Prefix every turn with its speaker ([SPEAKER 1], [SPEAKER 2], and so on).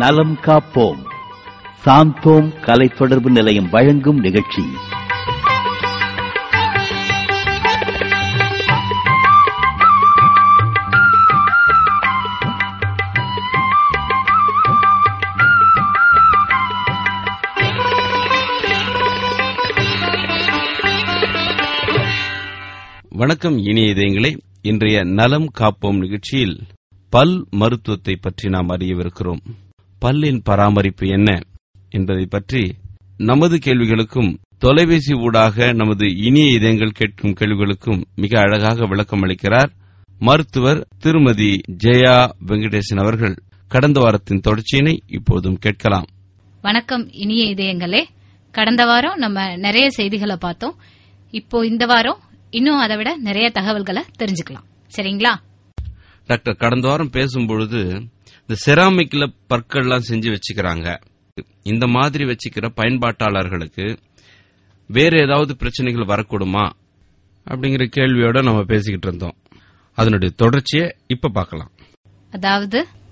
[SPEAKER 1] நலம் காப்போம் சாந்தோம் கலை தொடர்பு நிலையம் வழங்கும் நிகழ்ச்சி
[SPEAKER 2] வணக்கம் இனிய இதயங்களே இன்றைய நலம் காப்போம் நிகழ்ச்சியில் பல் மருத்துவத்தை பற்றி நாம் அறியவிருக்கிறோம் பல்லின் பராமரிப்பு என்ன என்பதை பற்றி நமது கேள்விகளுக்கும் தொலைபேசி ஊடாக நமது இனிய இதயங்கள் கேட்கும் கேள்விகளுக்கும் மிக அழகாக விளக்கம் அளிக்கிறார் மருத்துவர் திருமதி ஜெயா வெங்கடேசன் அவர்கள் கடந்த வாரத்தின் தொடர்ச்சியினை இப்போதும் கேட்கலாம்
[SPEAKER 3] வணக்கம் இனிய இதயங்களே கடந்த வாரம் நம்ம நிறைய செய்திகளை பார்த்தோம் இப்போ இந்த வாரம் இன்னும் அதை விட நிறைய தகவல்களை தெரிஞ்சுக்கலாம் சரிங்களா
[SPEAKER 2] டாக்டர் கடந்த வாரம் பேசும்பொழுது இந்த செராமிக்ல பற்கள்லாம் செஞ்சு வச்சுக்கிறாங்க இந்த மாதிரி வச்சுக்கிற பயன்பாட்டாளர்களுக்கு வேற ஏதாவது பிரச்சனைகள் வரக்கூடுமா அப்படிங்கிற கேள்வியோட நம்ம பேசிக்கிட்டு இருந்தோம் அதனுடைய தொடர்ச்சியை இப்ப பார்க்கலாம்
[SPEAKER 3] அதாவது